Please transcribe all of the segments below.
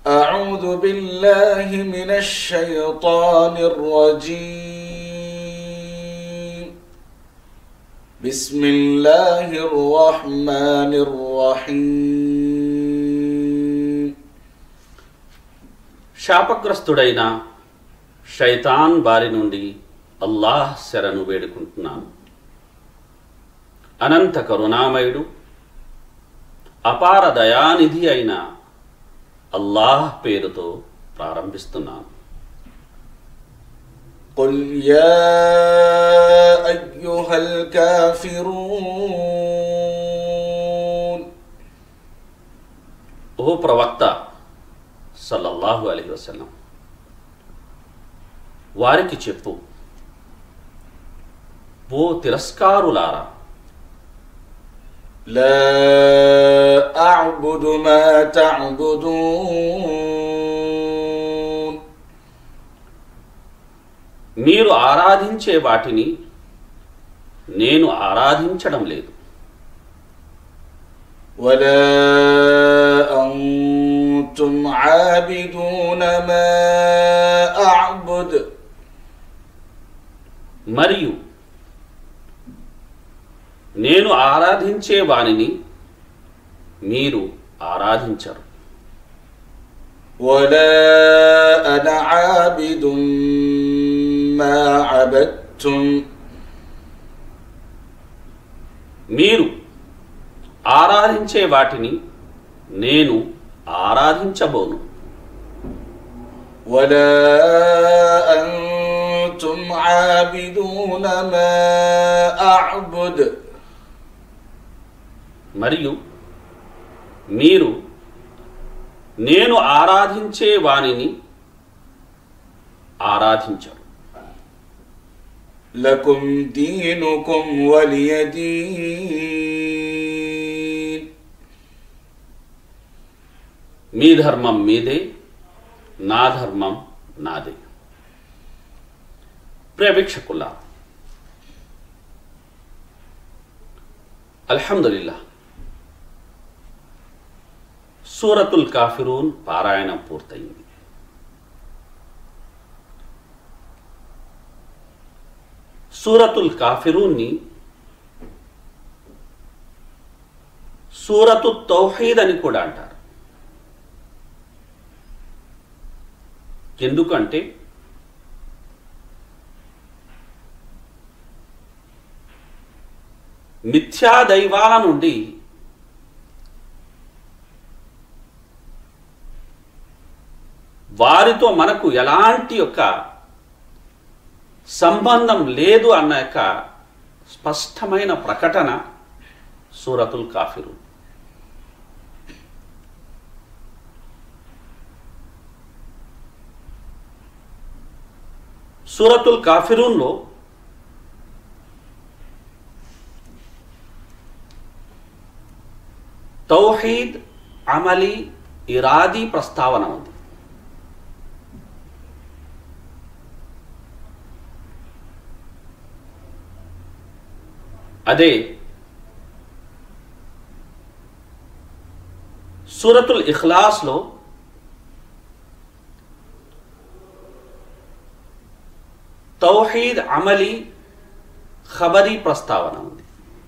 أعوذ بالله من الشيطان الرجيم بسم الله الرحمن الرحيم శాపగ్రస్తుడైన శైతాన్ బారి నుండి అల్లాహ్ శరణు వేడుకుంటున్నాను అనంత కరుణామయుడు అపార దయానిధి అయిన అల్లాహ్ పేరుతో ప్రారంభిస్తున్నాను قل يا أيها الكافرون ఓ ప్రవక్త సల్లల్లాహు అలైహి వసల్లం వారికి చెప్పు ఓ తిరస్కారులారా لا أعبد ما تعبدون మీరు ఆరాధించే వాటిని నేను ఆరాధించడం లేదు ولا أنتم عابدون ما أعبد మరియు నేను ఆరాధించే వానిని మీరు ఆరాధించరు ولا أنا عابد ما عبدتم మీరు ఆరాధించే వాటిని నేను ఆరాధించబోను ولا أنتم عابدون ما أعبد మరియు మీరు నేను ఆరాధించే వానిని ఆరాధించరు لكم دينكم ولي دين మీ ధర్మం మీదే నా ధర్మం నాదే ప్రేక్షకుల్లా అల్హమ్దుల్లా సూరతుల్ కాఫిరూన్ పారాయణం పూర్తయింది సూరతుల్ కాఫిరూన్ని సూరతు తౌహీద్ అని కూడా అంటారు ఎందుకంటే మిథ్యా దైవాల నుండి వారితో మనకు ఎలాంటి యొక్క సంబంధం లేదు అన్న యొక్క స్పష్టమైన ప్రకటన సూరతుల్ కాఫిరు సూరతుల్ కాఫిరూన్లో తౌహీద్ అమలి ఇరాదీ ప్రస్తావన ఉంది అదే సూరతుల్ ఇఖ్లాస్లో తౌహీద్ అమలి ఖబరీ ప్రస్తావన ఉంది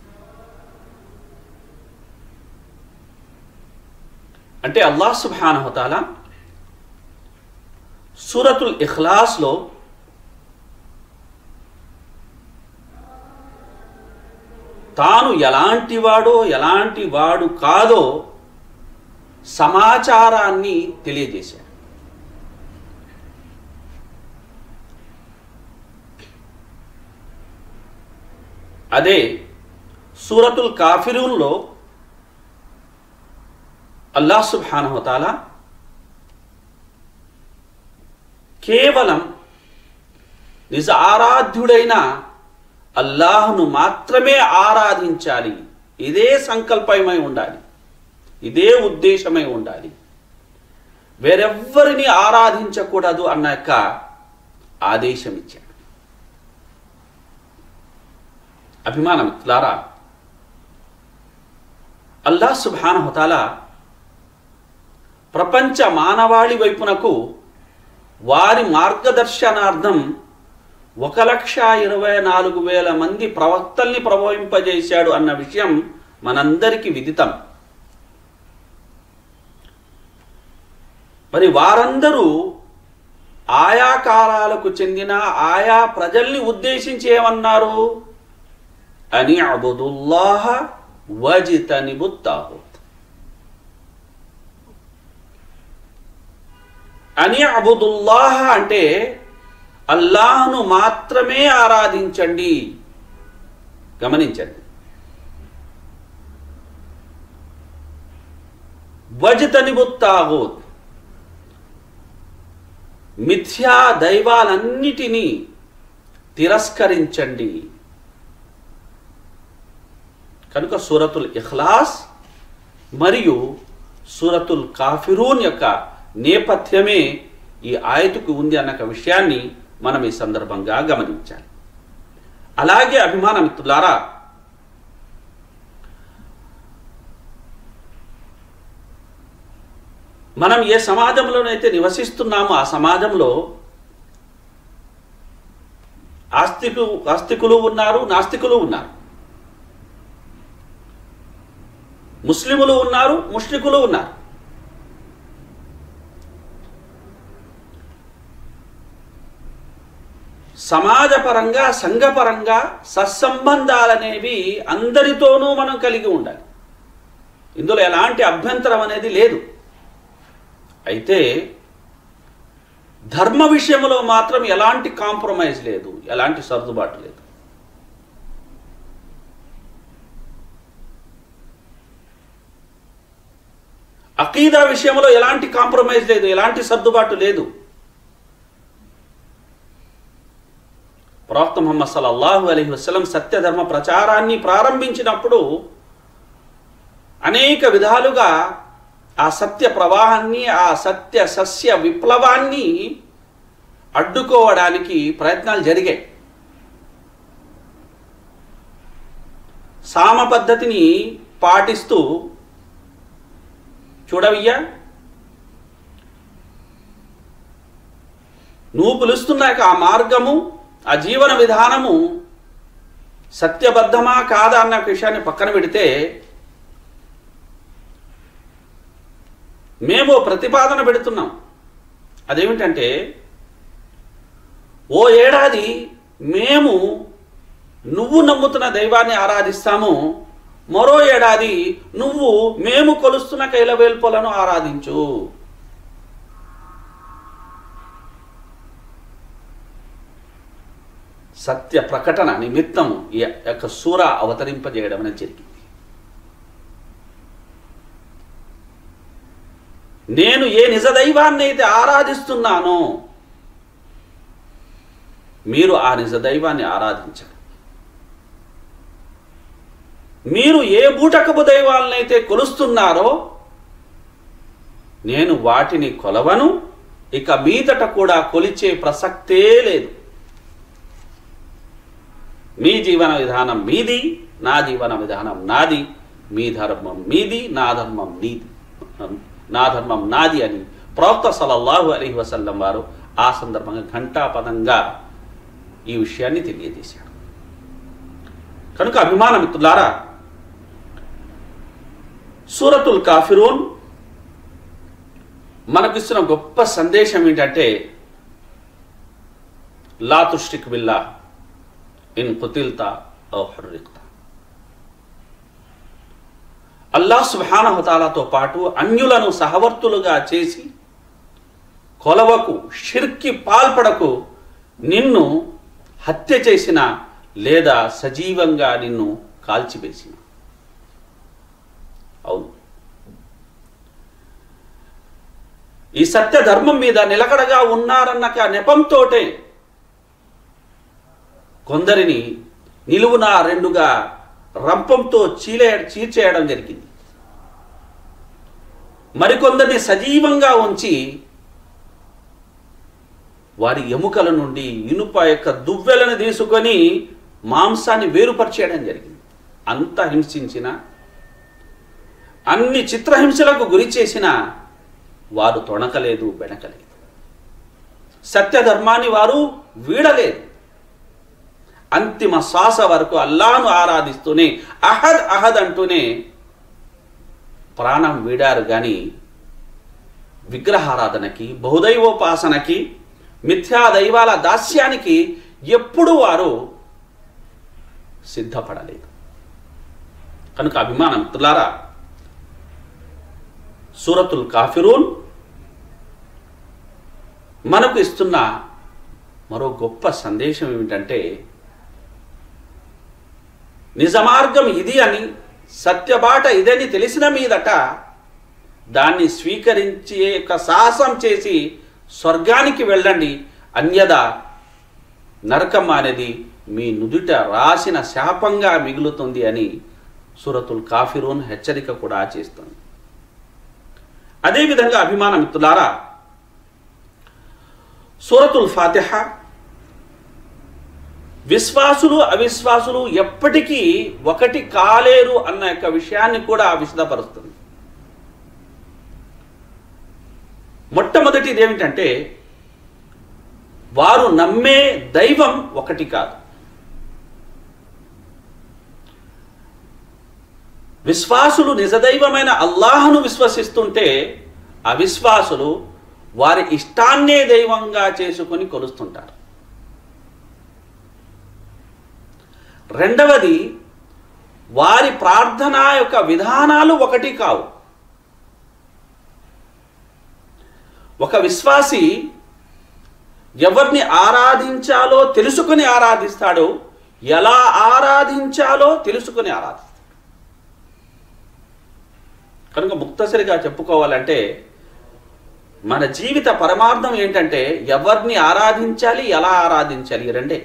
అంటే అల్లాహ్ సుబ్హానహుతాల సూరతుల్ ఇఖ్లాస్లో తాను ఎలాంటి వాడో ఎలాంటి వాడు కాదో సమాచారాన్ని తెలియజేశాడు అదే సూరతుల్ కాఫిరూన్లో అల్లాహ్ సుబ్హానహుతాల కేవలం నిజ ఆరాధ్యుడైన అల్లాహ్ను మాత్రమే ఆరాధించాలి ఇదే సంకల్పమై ఉండాలి ఇదే ఉద్దేశమై ఉండాలి వేరెవ్వరిని ఆరాధించకూడదు అన్న యొక్క ఆదేశం ఇచ్చాడు అభిమానం మిత్రులారా అల్లాహ్ సుబ్హానహుతాల ప్రపంచ మానవాళి వైపునకు వారి మార్గదర్శనార్థం ఒక లక్ష ఇరవై నాలుగు వేల మంది ప్రవక్తల్ని ప్రభవింపజేశాడు అన్న విషయం మనందరికీ విదితం మరి వారందరూ ఆయా కాలాలకు చెందిన ఆయా ప్రజల్ని ఉద్దేశించి ఏమన్నారు అని అబుదుల్లాహ వజితనిబుత్తాహుత్ అని అబుదుల్లాహ అంటే అల్లాహ్ను మాత్రమే ఆరాధించండి గమనించండి వజితనిబుత్తాహుత్ మిథ్యా దైవాలన్నిటినీ తిరస్కరించండి కనుక సూరతుల్ ఇఖ్లాస్ మరియు సూరతుల్ కాఫిరూన్ యొక్క నేపథ్యమే ఈ ఆయతుకు ఉంది అన్న ఒక విషయాన్ని మనం ఈ సందర్భంగా గమనించాలి అలాగే అభిమాన మిత్రులారా మనం ఏ సమాజంలోనైతే నివసిస్తున్నామో ఆ సమాజంలో ఆస్తికు ఆస్తికులు ఉన్నారు నాస్తికులు ఉన్నారు ముస్లిములు ఉన్నారు ముష్రికులు ఉన్నారు సమాజపరంగా సంఘపరంగా సత్సంబంధాలనేవి అందరితోనూ మనం కలిగి ఉండాలి ఇందులో ఎలాంటి అభ్యంతరం అనేది లేదు అయితే ధర్మ విషయంలో మాత్రం ఎలాంటి కాంప్రమైజ్ లేదు ఎలాంటి సర్దుబాటు లేదు అకీదా విషయంలో ఎలాంటి కాంప్రమైజ్ లేదు ఎలాంటి సర్దుబాటు లేదు ప్రవక్త ముహమ్మద్ సల్లల్లాహు అలైహి వసల్లం సత్యధర్మ ప్రచారాన్ని ప్రారంభించినప్పుడు అనేక విధాలుగా ఆ సత్య ప్రవాహాన్ని ఆ సత్య సస్య విప్లవాన్ని అడ్డుకోవడానికి ప్రయత్నాలు జరిగాయి సామ పద్ధతిని పాటిస్తూ చూడవయ్యా నువ్వు పిలుస్తున్నాక ఆ మార్గము ఆ జీవన విధానము సత్యబద్ధమా కాదా అన్న విషయాన్ని పక్కన పెడితే మేము ప్రతిపాదన పెడుతున్నాం అదేమిటంటే ఓ ఏడాది మేము నువ్వు నమ్ముతున్న దైవాన్ని ఆరాధిస్తాము మరో ఏడాది నువ్వు మేము కొలుస్తున్న కైలవేల్పులను ఆరాధించు సత్య ప్రకటన నిమిత్తము ఈ యొక్క సూర అవతరింపజేయడం అనేది జరిగింది నేను ఏ నిజ దైవాన్ని అయితే ఆరాధిస్తున్నానో మీరు ఆ నిజ దైవాన్ని ఆరాధించండి మీరు ఏ బూటకపు దైవాలనైతే కొలుస్తున్నారో నేను వాటిని కొలవను ఇక మీదట కూడా కొలిచే ప్రసక్తే లేదు మీ జీవన విధానం మీది నా జీవన విధానం నాది మీ ధర్మం మీది నా ధర్మం నీది నా ధర్మం నాది అని ప్రవక్త సలల్లాహు అలైహి వసల్లం వారు ఆ సందర్భంగా ఘంటాపదంగా ఈ విషయాన్ని తెలియజేశాడు కనుక అభిమాన మిత్రులారా సూరతుల్ కాఫిరూన్ మనకిస్తున్న గొప్ప సందేశం ఏంటంటే లా తుష్టిక్ బిల్లా ఇన్ కుతిల్తా ఔ హర్రిక్తా అల్లాహ్ సుభానహతాలతో పాటు అన్యులను సహవర్తులుగా చేసి కొలవకు షిర్కి పాల్పడకు నిన్ను హత్య చేసిన లేదా సజీవంగా నిన్ను కాల్చివేసిన అవును ఈ సత్య ధర్మం మీద నిలకడగా ఉన్నారన్న నెపంతోటే కొందరిని నిలువున రెండుగా రంపంతో చీలే చీల్చేయడం జరిగింది మరికొందరిని సజీవంగా ఉంచి వారి ఎముకల నుండి ఇనుప యొక్క దువ్వెలను తీసుకొని మాంసాన్ని వేరుపరిచేయడం జరిగింది అంత హింసించిన అన్ని చిత్రహింసలకు గురి చేసిన వారు తొణకలేదు బెణకలేదు సత్యధర్మాన్ని వారు వీడలేదు అంతిమ శ్వాస వరకు అల్లాను ఆరాధిస్తూనే అహద్ అహద్ అంటూనే ప్రాణం వీడారు కానీ విగ్రహారాధనకి బహుదైవోపాసనకి మిథ్యా దైవాల దాస్యానికి ఎప్పుడు వారు సిద్ధపడలేదు కనుక అభిమానం తులారా సూరతుల్ కాఫిరూన్ మనకు ఇస్తున్న మరో గొప్ప సందేశం ఏమిటంటే నిజమార్గం ఇది అని సత్యబాట ఇదని తెలిసిన మీదట దాన్ని స్వీకరించే యొక్క సాహసం చేసి స్వర్గానికి వెళ్ళండి అన్యదా నరకం అనేది మీ నుదుట రాసిన శాపంగా మిగులుతుంది అని సూరతుల్ కాఫిరూన్ హెచ్చరిక కూడా చేస్తుంది అదేవిధంగా అభిమాన మిత్రులారా సూరతుల్ ఫాతిహ విశ్వాసులు అవిశ్వాసులు ఎప్పటికీ ఒకటి కాలేరు అన్న యొక్క విషయాన్ని కూడా విశదపరుస్తుంది మొట్టమొదటిది ఏమిటంటే వారు నమ్మే దైవం ఒకటి కాదు విశ్వాసులు నిజదైవమైన అల్లాహను విశ్వసిస్తుంటే అవిశ్వాసులు వారి ఇష్టాన్నే దైవంగా చేసుకొని కొలుస్తుంటారు రెండవది వారి ప్రార్థన యొక్క విధానాలు ఒకటి కావు ఒక విశ్వాసి ఎవరిని ఆరాధించాలో తెలుసుకుని ఆరాధిస్తాడో ఎలా ఆరాధించాలో తెలుసుకుని ఆరాధిస్తాడు కనుక ముక్తసరిగా చెప్పుకోవాలంటే మన జీవిత పరమార్థం ఏంటంటే ఎవరిని ఆరాధించాలి ఎలా ఆరాధించాలి ఈ రెండే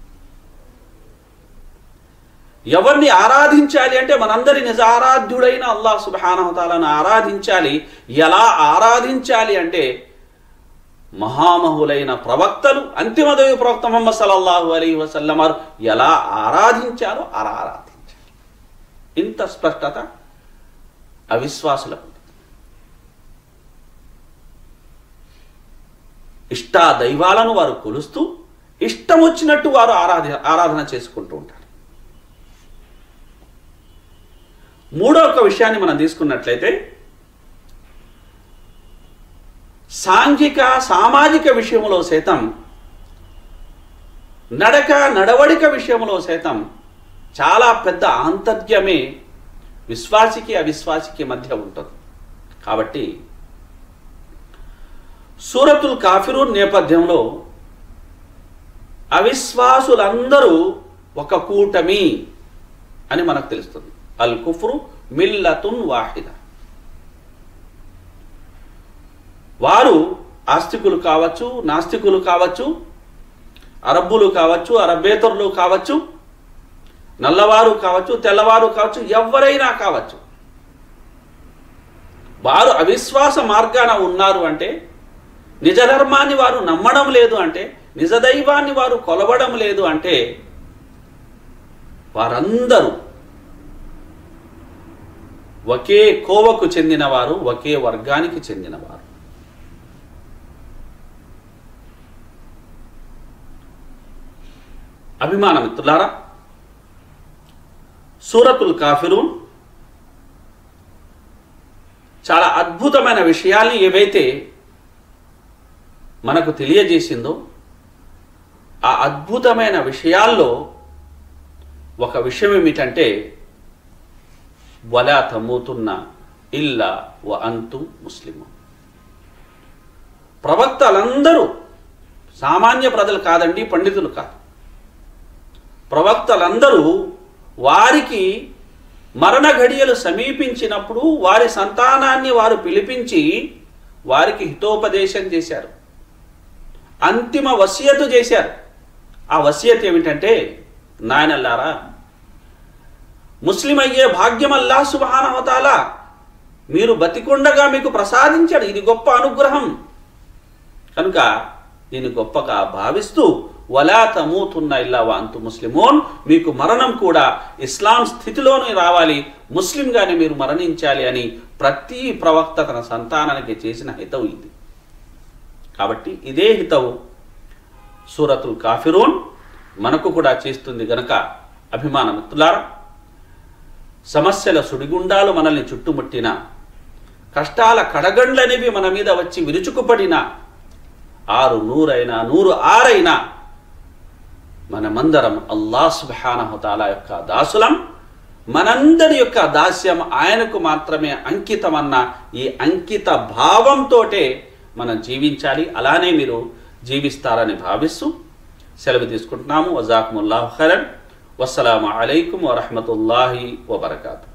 ఎవరిని ఆరాధించాలి అంటే మనందరి నిజారాధ్యుడైన అల్లాహ్ సుబానహతాలను ఆరాధించాలి ఎలా ఆరాధించాలి అంటే మహామహులైన ప్రవక్తలు అంతిమదైవ ప్రవక్త మొహమ్మద్ సల్లల్లాహు అలీ వసల్లం వారు ఎలా ఆరాధించారో అలా ఆరాధించాలి ఇంత స్పష్టత అవిశ్వాసులకు ఇష్ట దైవాలను వారు కొలుస్తూ ఇష్టం వచ్చినట్టు వారు ఆరాధ ఆరాధన చేసుకుంటూ ఉంటారు మూడో ఒక విషయాన్ని మనం తీసుకున్నట్లయితే సాంఘిక సామాజిక విషయంలో సైతం నడక నడవడిక విషయంలో సైతం చాలా పెద్ద ఆంతర్యమే విశ్వాసికి అవిశ్వాసికి మధ్య ఉంటుంది కాబట్టి సూరతుల్ కాఫిరూన్ నేపథ్యంలో అవిశ్వాసులందరూ ఒక కూటమి అని మనకు తెలుస్తుంది అల్ కుఫ్రు మిల్లతున్ వాహిద వారు ఆస్తికులు కావచ్చు నాస్తికులు కావచ్చు అరబ్బులు కావచ్చు అరబ్బేతరులు కావచ్చు నల్లవారు కావచ్చు తెల్లవారు కావచ్చు ఎవరైనా కావచ్చు వారు అవిశ్వాస మార్గాన ఉన్నారు అంటే నిజధర్మాన్ని వారు నమ్మడం లేదు అంటే నిజదైవాన్ని వారు కొలవడం లేదు అంటే వారందరూ ఒకే కోవకు చెందినవారు ఒకే వర్గానికి చెందినవారు అభిమాన మిత్రులారా సూరతుల్ కాఫిరూన్ చాలా అద్భుతమైన విషయాల్ని ఏవైతే మనకు తెలియజేసిందో ఆ అద్భుతమైన విషయాల్లో ఒక విషయం ఏమిటంటే వలా తమ్ముతున్న ఇల్లా వ అంతు ముస్లిము ప్రవక్తలందరూ సామాన్య ప్రజలు కాదండి పండితులు కాదు ప్రవక్తలందరూ వారికి మరణ ఘడియలు సమీపించినప్పుడు వారి సంతానాన్ని వారు పిలిపించి వారికి హితోపదేశం చేశారు అంతిమ వసియతు చేశారు ఆ వసియత్ ఏమిటంటే నాయనల్లారా ముస్లిం అయ్యే భాగ్యం అల్లా సుబానవతాల మీరు బతికొండగా మీకు ప్రసాదించాడు ఇది గొప్ప అనుగ్రహం కనుక దీన్ని గొప్పగా భావిస్తూ వలా తమూతున్న ఇల్లా అంతు ముస్లిమోన్ మీకు మరణం కూడా ఇస్లాం స్థితిలోనే రావాలి ముస్లింగానే మీరు మరణించాలి అని ప్రతి ప్రవక్త తన సంతానానికి చేసిన హితవు ఇది కాబట్టి ఇదే హితవు సూరతుల్ కాఫిరూన్ మనకు కూడా చేస్తుంది గనక అభిమాన మిత్రులారా సమస్యల సుడిగుండాలు మనల్ని చుట్టుముట్టిన కష్టాల కడగండ్లనేవి మన మీద వచ్చి విరుచుకుపడిన ఆరు నూరైనా నూరు ఆరైనా మనమందరం అల్లా సుబానహుతాల యొక్క దాసులం మనందరి యొక్క దాస్యం ఆయనకు మాత్రమే అంకితమన్న ఈ అంకిత భావంతోటే మనం జీవించాలి అలానే మీరు జీవిస్తారని భావిస్తూ సెలవు తీసుకుంటున్నాము వజాకుముల్లాహు ఖరన్ వస్సలాము అలైకుం వరహమతుల్లాహి వబర్కాతు